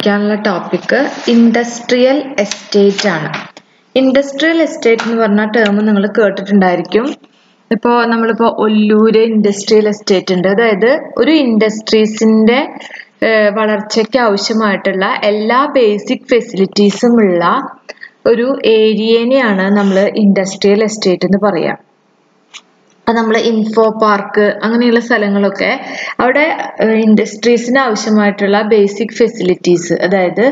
പഠിക്കാനുള്ള topic industrial estate ആണ് industrial estate എന്ന് പറഞ്ഞ ടേം നിങ്ങൾ കേട്ടിട്ടുണ്ടായിരിക്കും ഇപ്പോൾ നമ്മളിപ്പോൾ ഒല്ലൂര് ഇൻഡസ്ട്രിയൽ എസ്റ്റേറ്റ് ഉണ്ട് അതായത് ഒരു ഇൻഡസ്ട്രീസിൻ്റെ വളർച്ചയ്ക്ക് ആവശ്യമായിട്ടുള്ള എല്ലാ ബേസിക് ഫെസിലിറ്റീസും ഉള്ള ഒരു ഏരിയനെയാണ് നമ്മൾ ഇൻഡസ്ട്രിയൽ എസ്റ്റേറ്റ് എന്ന് പറയാം അത് നമ്മൾ ഇൻഫോ പാർക്ക് അങ്ങനെയുള്ള സ്ഥലങ്ങളൊക്കെ അവിടെ ഇൻഡസ്ട്രീസിന് ആവശ്യമായിട്ടുള്ള ബേസിക് ഫെസിലിറ്റീസ് അതായത്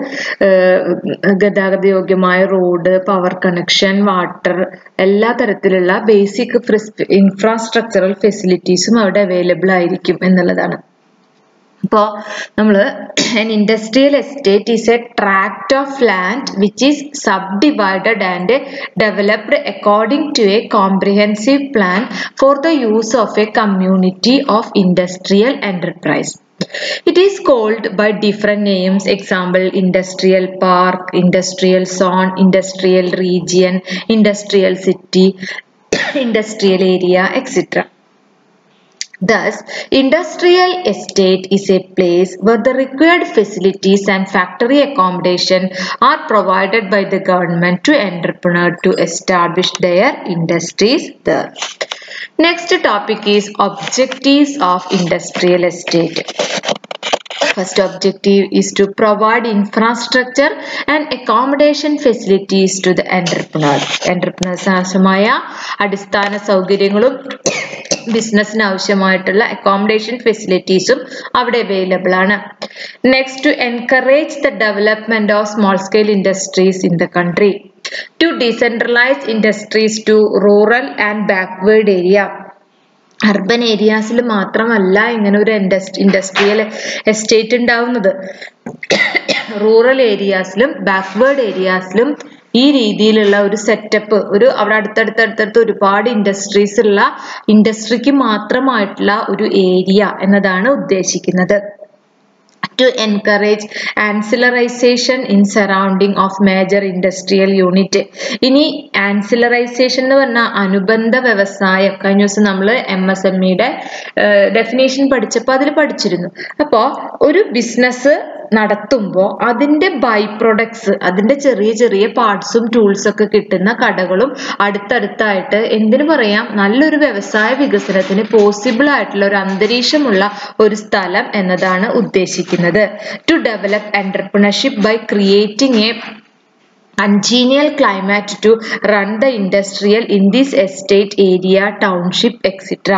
ഗതാഗത യോഗ്യമായ റോഡ് പവർ കണക്ഷൻ വാട്ടർ എല്ലാ തരത്തിലുള്ള ബേസിക് ഇൻഫ്രാസ്ട്രക്ചറൽ ഫെസിലിറ്റീസും അവിടെ അവൈലബിൾ ആയിരിക്കും എന്നുള്ളതാണ് ഇപ്പോൾ നമ്മൾ an industrial estate is a tract of land which is subdivided and developed according to a comprehensive plan for the use of a community of industrial enterprise. It is called by different names, example industrial park, industrial zone, industrial region, industrial city, industrial area, etc. Thus, industrial estate is a place where the required facilities and factory accommodation are provided by the government to entrepreneur to establish their industries there. Next topic is objectives of industrial estate. First objective is to provide infrastructure and accommodation facilities to the entrepreneur. Entrepreneurs ആവശ്യമായ അടിസ്ഥാന സൗകര്യങ്ങളും ബിസിനസ്സിന് ആവശ്യമായിട്ടുള്ള accommodation ഫെസിലിറ്റീസും അവിടെ available ആണ് next to encourage the development of small scale industries in the country to decentralise industries to rural and backward area urban ഏരിയാസിൽ മാത്രമല്ല ഇങ്ങനെ ഒരു ഇൻഡസ്ട്രിയൽ എസ്റ്റേറ്റ് ഉണ്ടാവുന്നത് റൂറൽ ഏരിയാസിലും ബാക്ക്വേർഡ് ഏരിയാസിലും ഈ രീതിയിലുള്ള ഒരു സെറ്റപ്പ് ഒരു അവിടെ അടുത്തടുത്ത് അടുത്തടുത്ത് ഒരുപാട് ഇൻഡസ്ട്രീസ് ഉള്ള ഇൻഡസ്ട്രിക്ക് മാത്രമായിട്ടുള്ള ഒരു ഏരിയ എന്നതാണ് ഉദ്ദേശിക്കുന്നത് to encourage ancillarization in surrounding of major industrial unit ഇനി ആൻസിലറൈസേഷൻ എന്ന് പറഞ്ഞാൽ അനുബന്ധ വ്യവസായം കഴിഞ്ഞ ദിവസം നമ്മൾ എം എസ് എം ഇയുടെ ഡെഫിനേഷൻ പഠിച്ചപ്പോൾ അതിൽ പഠിച്ചിരുന്നു അപ്പോൾ ഒരു ബിസിനസ് നടത്തുമ്പോൾ അതിൻ്റെ ബൈ പ്രൊഡക്ട്സ് അതിൻ്റെ ചെറിയ ചെറിയ പാർട്സും ടൂൾസും ഒക്കെ കിട്ടുന്ന കടകളും അടുത്തടുത്തായിട്ട് എന്തിനു പറയാം നല്ലൊരു വ്യവസായ വികസനത്തിന് പോസിബിൾ ആയിട്ടുള്ള ഒരു അന്തരീക്ഷമുള്ള ഒരു സ്ഥലം എന്നതാണ് ഉദ്ദേശിക്കുന്നത് to develop entrepreneurship by creating a congenial climate to run the industrial in this estate area township etc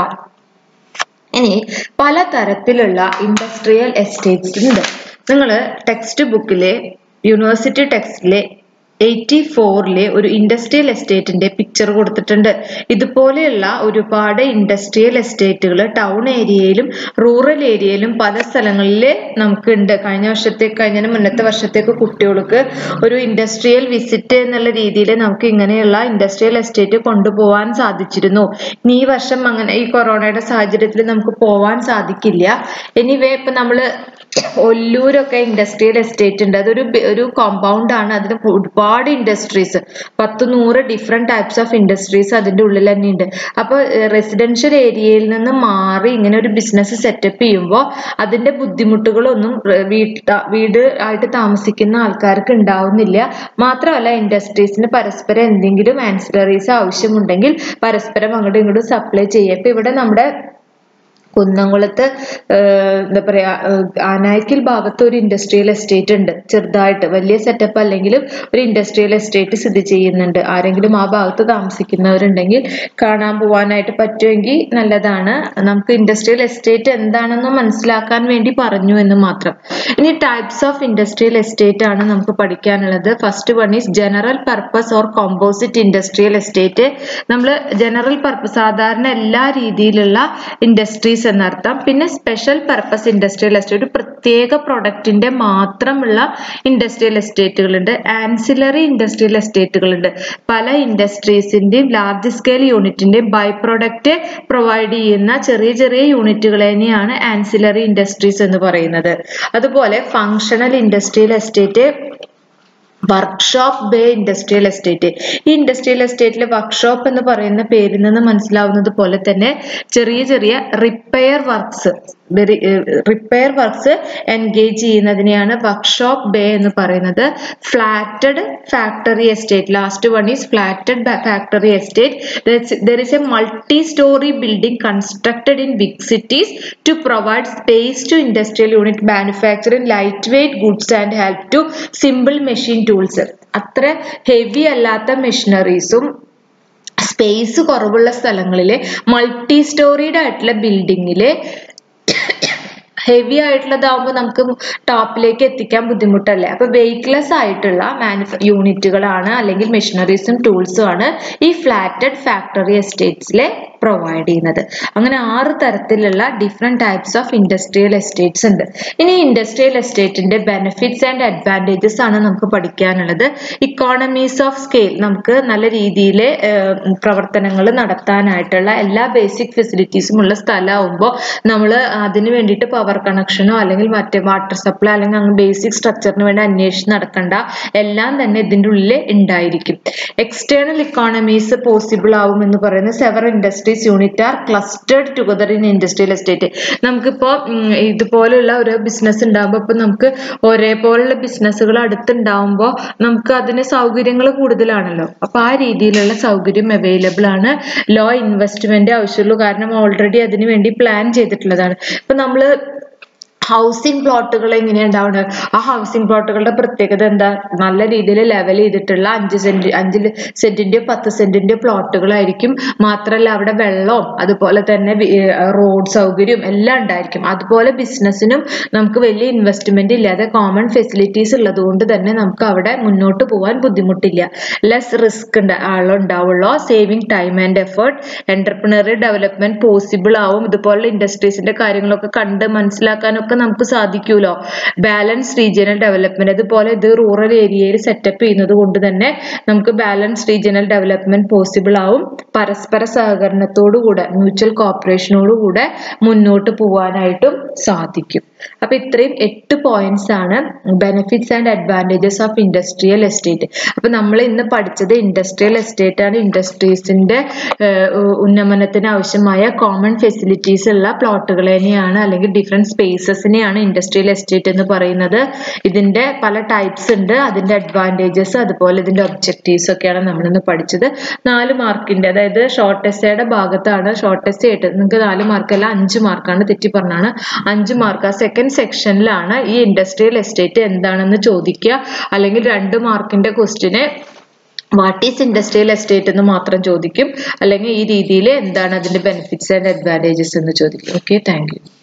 ഇനി പല തരത്തിലുള്ള ഇൻഡസ്ട്രിയൽ എസ്റ്റേറ്റ്സ് ഉണ്ട് നിങ്ങൾ ടെക്സ്റ്റ് ബുക്കിലെ യൂണിവേഴ്സിറ്റി ടെക്സ്റ്റിലെ എയ്റ്റി ഫോറിലെ ഒരു ഇൻഡസ്ട്രിയൽ എസ്റ്റേറ്റിന്റെ പിക്ചർ കൊടുത്തിട്ടുണ്ട് ഇതുപോലെയുള്ള ഒരുപാട് ഇൻഡസ്ട്രിയൽ എസ്റ്റേറ്റുകൾ ടൗൺ ഏരിയയിലും റൂറൽ ഏരിയയിലും പല സ്ഥലങ്ങളിൽ നമുക്കുണ്ട് കഴിഞ്ഞ വർഷത്തേക്ക് കഴിഞ്ഞ മുന്നത്തെ വർഷത്തേക്ക് കുട്ടികൾക്ക് ഒരു ഇൻഡസ്ട്രിയൽ വിസിറ്റ് എന്നുള്ള രീതിയിൽ നമുക്ക് ഇങ്ങനെയുള്ള ഇൻഡസ്ട്രിയൽ എസ്റ്റേറ്റ് കൊണ്ടുപോകാൻ സാധിച്ചിരുന്നു ഇനി ഈ വർഷം അങ്ങനെ ഈ കൊറോണയുടെ സാഹചര്യത്തിൽ നമുക്ക് പോവാൻ സാധിക്കില്ല എനിവേ ഇപ്പൊ നമ്മള് ഒല്ലൂരൊക്കെ ഇൻഡസ്ട്രിയൽ എസ്റ്റേറ്റ് ഉണ്ട് അതൊരു ഒരു കോമ്പൗണ്ട് ആണ് അതിന് ഒരുപാട് ഇൻഡസ്ട്രീസ് പത്ത് നൂറ് ഡിഫറെന്റ് ടൈപ്സ് ഓഫ് ഇൻഡസ്ട്രീസ് അതിന്റെ ഉള്ളിൽ തന്നെ ഉണ്ട് അപ്പൊ റെസിഡൻഷ്യൽ ഏരിയയിൽ നിന്ന് മാറി ഇങ്ങനെ ഒരു ബിസിനസ് സെറ്റപ്പ് ചെയ്യുമ്പോൾ അതിന്റെ ബുദ്ധിമുട്ടുകളൊന്നും വീട്ട വീട് ആയിട്ട് താമസിക്കുന്ന ആൾക്കാർക്ക് ഉണ്ടാവുന്നില്ല മാത്രമല്ല ഇൻഡസ്ട്രീസിന് പരസ്പരം എന്തെങ്കിലും ആൻസിലറീസ് ആവശ്യമുണ്ടെങ്കിൽ പരസ്പരം അങ്ങോട്ടും ഇങ്ങോട്ടും സപ്ലൈ ചെയ്യുക ഇപ്പൊ ഇവിടെ നമ്മുടെ കുന്നംകുളത്ത് എന്താ പറയാ ആനായ്ക്കൽ ഭാഗത്ത് ഒരു ഇൻഡസ്ട്രിയൽ എസ്റ്റേറ്റ് ഉണ്ട് ചെറുതായിട്ട് വലിയ സെറ്റപ്പ് അല്ലെങ്കിലും ഒരു ഇൻഡസ്ട്രിയൽ എസ്റ്റേറ്റ് സ്ഥിതി ചെയ്യുന്നുണ്ട് ആരെങ്കിലും ആ ഭാഗത്ത് താമസിക്കുന്നവരുണ്ടെങ്കിൽ കാണാൻ പോവാനായിട്ട് പറ്റുമെങ്കിൽ നല്ലതാണ് നമുക്ക് ഇൻഡസ്ട്രിയൽ എസ്റ്റേറ്റ് എന്താണെന്ന് മനസ്സിലാക്കാൻ വേണ്ടി പറഞ്ഞു എന്ന് മാത്രം ഇനി ടൈപ്സ് ഓഫ് ഇൻഡസ്ട്രിയൽ എസ്റ്റേറ്റ് ആണ് നമുക്ക് പഠിക്കാനുള്ളത് first one is general purpose or composite industrial estate നമ്മൾ ജനറൽ പർപ്പസ് സാധാരണ എല്ലാ രീതിയിലുള്ള ഇൻഡസ്ട്രീസ് എന്നർത്ഥം പിന്നെ സ്പെഷ്യൽ പർപ്പസ് ഇൻഡസ്ട്രിയൽ എസ്റ്റേറ്റ് ഒരു പ്രത്യേക പ്രൊഡക്റ്റിന്റെ മാത്രമുള്ള ഇൻഡസ്ട്രിയൽ എസ്റ്റേറ്റുകളുണ്ട് ആൻസിലറി ഇൻഡസ്ട്രിയൽ എസ്റ്റേറ്റുകളുണ്ട് പല ഇൻഡസ്ട്രീസിന്റെയും ലാർജ് സ്കെയിൽ യൂണിറ്റിന്റെയും ബൈ പ്രൊഡക്റ്റ് പ്രൊവൈഡ് ചെയ്യുന്ന ചെറിയ ചെറിയ യൂണിറ്റുകളെയാണ് ആൻസിലറി ഇൻഡസ്ട്രീസ് എന്ന് പറയുന്നത് അതുപോലെ functional industrial estate workshop bay industrial estate ഈ ഇൻഡസ്ട്രിയൽ എസ്റ്റേറ്റിലെ വർക്ക്ഷോപ്പ് എന്ന് പറയുന്ന പേരിൽ നിന്ന് മനസ്സിലാവുന്നത് പോലെ തന്നെ ചെറിയ ചെറിയ repair works repair works engage ചെയ്യുന്നതിനെയാണ് വർക്ക്ഷോപ്പ് ബേ എന്ന് പറയുന്നത് flatted factory estate last one is flatted factory estate there is a multi story building constructed in big cities to provide space to industrial unit manufacturing light weight goods and help to simple machine tools അത്ര heavy അല്ലാത്ത മെഷീനറീസും space കുറവുള്ള സ്ഥലങ്ങളിൽ multi storeyed ആയിട്ടുള്ള ബിൽഡിങ്ങിൽ heavy ആയിട്ടുള്ളതാവുമ്പോൾ നമുക്ക് ടോപ്പിലേക്ക് എത്തിക്കാൻ ബുദ്ധിമുട്ടല്ലേ അപ്പൊ വെയ്റ്റ്ലെസ് ആയിട്ടുള്ള മാനുഫ യൂണിറ്റുകളാണ് അല്ലെങ്കിൽ മെഷീനറീസും ടൂൾസും ആണ് ഈ ഫ്ലാറ്റഡ് ഫാക്ടറി എസ്റ്റേറ്റ്സിലെ പ്രൊവൈഡ് ചെയ്യുന്നത് അങ്ങനെ ആറ് തരത്തിലുള്ള different types of industrial estates ഉണ്ട് ഇനി ഇൻഡസ്ട്രിയൽ എസ്റ്റേറ്റിന്റെ ബെനിഫിറ്റ്സ് ആൻഡ് അഡ്വാൻറ്റേജസ് ആണ് നമുക്ക് പഠിക്കാനുള്ളത് ഇക്കോണമീസ് ഓഫ് സ്കെയിൽ നമുക്ക് നല്ല രീതിയിൽ പ്രവർത്തനങ്ങൾ നടത്താനായിട്ടുള്ള എല്ലാ ബേസിക് ഫെസിലിറ്റീസും ഉള്ള സ്ഥലമാകുമ്പോൾ നമ്മൾ അതിന് വേണ്ടിയിട്ട് പവർ കണക്ഷനോ അല്ലെങ്കിൽ മറ്റേ വാട്ടർ സപ്ലൈ അല്ലെങ്കിൽ അങ്ങനെ ബേസിക് സ്ട്രക്ചറിന് വേണ്ടി അന്വേഷിച്ച് നടക്കണ്ട എല്ലാം തന്നെ ഇതിൻ്റെ ഉള്ളിൽ ഉണ്ടായിരിക്കും എക്സ്റ്റേണൽ ഇക്കോണമീസ് പോസിബിൾ ആവും എന്ന് പറയുന്ന several industries unit are clustered together in industrial estate നമുക്കിപ്പോൾ ഇതുപോലുള്ള ഒരു ബിസിനസ് ഉണ്ടാകുമ്പോൾ ഇപ്പം നമുക്ക് ഒരേപോലുള്ള ബിസിനസ്സുകൾ അടുത്തുണ്ടാവുമ്പോൾ നമുക്ക് അതിന് സൗകര്യങ്ങൾ കൂടുതലാണല്ലോ അപ്പൊ ആ രീതിയിലുള്ള സൗകര്യം അവൈലബിൾ ആണ് ലോ ഇൻവെസ്റ്റ്മെന്റ് ആവശ്യമുള്ളൂ കാരണം ഓൾറെഡി അതിന് വേണ്ടി പ്ലാൻ ചെയ്തിട്ടുള്ളതാണ് ഇപ്പൊ നമ്മള് ഹൗസിംഗ് പ്ലോട്ടുകൾ എങ്ങനെയാണ് ഉണ്ടാവുന്നത് ആ ഹൗസിംഗ് പ്ലോട്ടുകളുടെ പ്രത്യേകത എന്താ നല്ല രീതിയിൽ ലെവൽ ചെയ്തിട്ടുള്ള അഞ്ച് സെന്റ് അഞ്ച് സെന്റിന്റെയോ പത്ത് സെന്റിന്റെയോ പ്ലോട്ടുകളായിരിക്കും മാത്രമല്ല അവിടെ വെള്ളവും അതുപോലെ തന്നെ റോഡ് സൗകര്യവും എല്ലാം ഉണ്ടായിരിക്കും അതുപോലെ ബിസിനസ്സിനും നമുക്ക് വലിയ ഇൻവെസ്റ്റ്മെന്റ് ഇല്ലാതെ കോമൺ ഫെസിലിറ്റീസ് ഉള്ളത് കൊണ്ട് തന്നെ നമുക്ക് അവിടെ മുന്നോട്ട് പോകാൻ ബുദ്ധിമുട്ടില്ല ലെസ് റിസ്ക് ഉണ്ടാവുള്ളൂ saving time and effort entrepreneurial development possible ആവും ഇതുപോലുള്ള ഇൻഡസ്ട്രീസിന്റെ കാര്യങ്ങളൊക്കെ കണ്ട് മനസ്സിലാക്കാനൊക്കെ നമുക്ക് സാധിക്കുമല്ലോ ബാലൻസ് റീജിയണൽ ഡെവലപ്മെന്റ് അതുപോലെ ഇത് റൂറൽ ഏരിയയിൽ സെറ്റപ്പ് ചെയ്യുന്നത് കൊണ്ട് തന്നെ നമുക്ക് ബാലൻസ് റീജിയണൽ ഡെവലപ്മെന്റ് പോസിബിൾ ആവും പരസ്പര സഹകരണത്തോടുകൂടെ മ്യൂച്വൽ കോപ്പറേഷനോടുകൂടെ മുന്നോട്ട് പോകാനായിട്ടും സാധിക്കും അപ്പൊ ഇത്രയും എട്ട് പോയിന്റ്സ് ആണ് benefits and advantages of industrial estate അപ്പൊ നമ്മൾ ഇന്ന് പഠിച്ചത് ഇൻഡസ്ട്രിയൽ എസ്റ്റേറ്റ് ആണ് ഇൻഡസ്ട്രീസിന്റെ ഉന്നമനത്തിന് ആവശ്യമായ കോമൺ ഫെസിലിറ്റീസ് ഉള്ള പ്ലോട്ടുകളെയാണ് അല്ലെങ്കിൽ ഡിഫറെന്റ് സ്പേസസിനെയാണ് ഇൻഡസ്ട്രിയൽ എസ്റ്റേറ്റ് എന്ന് പറയുന്നത് ഇതിന്റെ പല ടൈപ്സ് ഉണ്ട് അതിന്റെ അഡ്വാൻറ്റേജസ് അതുപോലെ ഇതിന്റെ ഒബ്ജക്റ്റീവ്സ് ഒക്കെയാണ് നമ്മളിന്ന് പഠിച്ചത് നാല് മാർക്കിന്റെ അതായത് ഷോർട്ട് എസ്സേയുടെ ഭാഗത്താണ് ഷോർട്ട് എസ്സേ ആയിട്ട് നിങ്ങൾക്ക് നാല് മാർക്കല്ല അഞ്ച് മാർക്കാണ് തെറ്റി പറഞ്ഞാണ് അഞ്ച് മാർക്ക് ആ സെക്കൻഡ് സെക്ഷനിലാണ് ഈ ഇൻഡസ്ട്രിയൽ എസ്റ്റേറ്റ് എന്താണെന്ന് ചോദിക്കുക അല്ലെങ്കിൽ രണ്ട് മാർക്കിന്റെ ക്വസ്റ്റിന് വാട്ട് ഈസ് ഇൻഡസ്ട്രിയൽ എസ്റ്റേറ്റ് എന്ന് മാത്രം ചോദിക്കും അല്ലെങ്കിൽ ഈ രീതിയിൽ എന്താണ് അതിന്റെ ബെനിഫിറ്റ്സ് ആൻഡ് അഡ്വാൻറ്റേജസ് എന്ന് ചോദിക്കും ഓക്കെ താങ്ക് യു